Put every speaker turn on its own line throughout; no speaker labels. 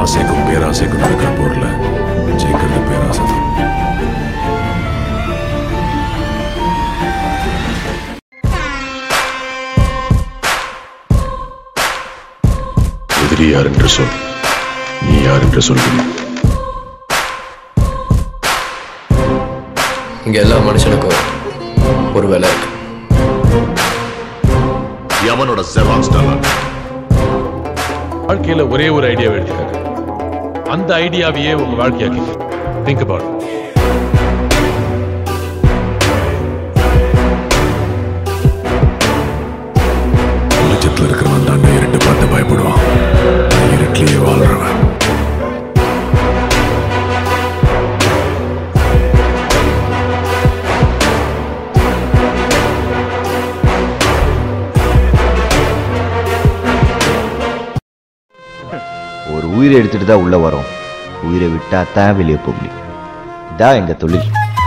ஆசைக்கும் பேராசைக்கும் நடக்கிற போர்ல ஜெயிக்கிறது பேராசை தான் எதிரி யார் என்று சொல் நீ யார் என்று சொல்கிறேன்
இங்க எல்லா மனுஷனுக்கும் ஒரு வேலை இருக்கு
எவனோட செவான் ஸ்டாலர்
வாழ்க்கையில ஒரே ஒரு ஐடியாவை எடுத்துக்காங்க அந்த ஐடியாவையே உங்க வாழ்க்கையாக்கி திங்க் அபவுட்
வெளிச்சத்துல இருக்கிறவன் தான் இருட்டு பார்த்து பயப்படுவான் நான் இருட்டிலேயே வாழ்றவன்
ஒரு உயிரை எடுத்துட்டு தான் உள்ள வரோம் உயிரை விட்டா தான் வெளியே போக முடியும் இதான் எங்க தொழில்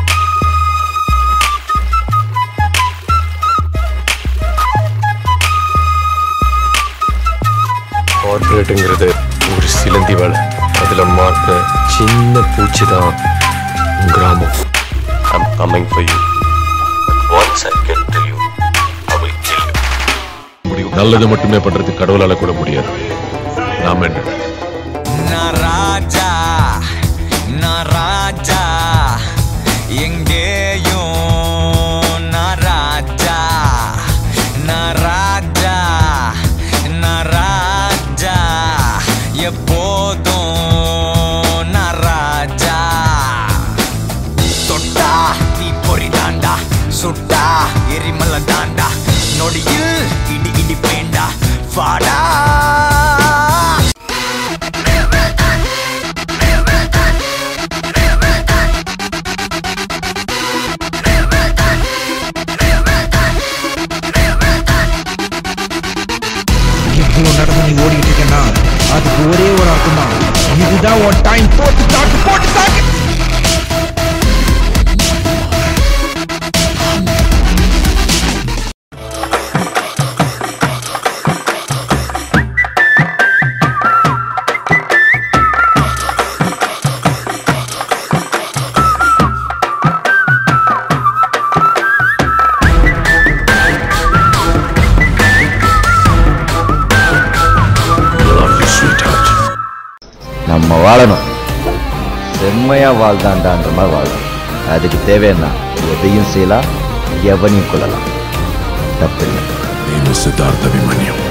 கார்பரேட்டுங்கிறது ஒரு சிலந்தி வேலை அதுல மாட்டின சின்ன பூச்சி தான் கிராமம் I'm coming for you. But once I get to you, I will kill you.
நல்லது மட்டுமே பண்றதுக்கு கடவுளால கூட முடியாது நாம என்ன
நான் ராஜா நான் ராஜா எங்கேயும் நான் ராஜா நான் ராஜா நான் ராஜா எப்போதும் நான் ராஜா தொட்டா தீ பொறி தாண்டா சுட்டா எரிமலை தாண்டா நொடியில் இடி இடி பேண்டா வாடா
இவ்வளோ நடந்து நீ ஓடிக்கிட்டு இருக்கேன்னா அதுக்கு ஒரே ஒரு அர்த்தம் தான் இதுதான் உன் டைம் போட்டு தாக்கு போட்டு தாக்கு
Love you, sweetheart.
நம்ம வாழணும் செம்மையா வாழ்தாண்டான்ற மாதிரி வாழணும் அதுக்கு தேவைன்னா எதையும் செய்யலாம் எவனையும் கொள்ளலாம் தப்பில்லை
நீ சித்தார்த்த அபிமன்யம்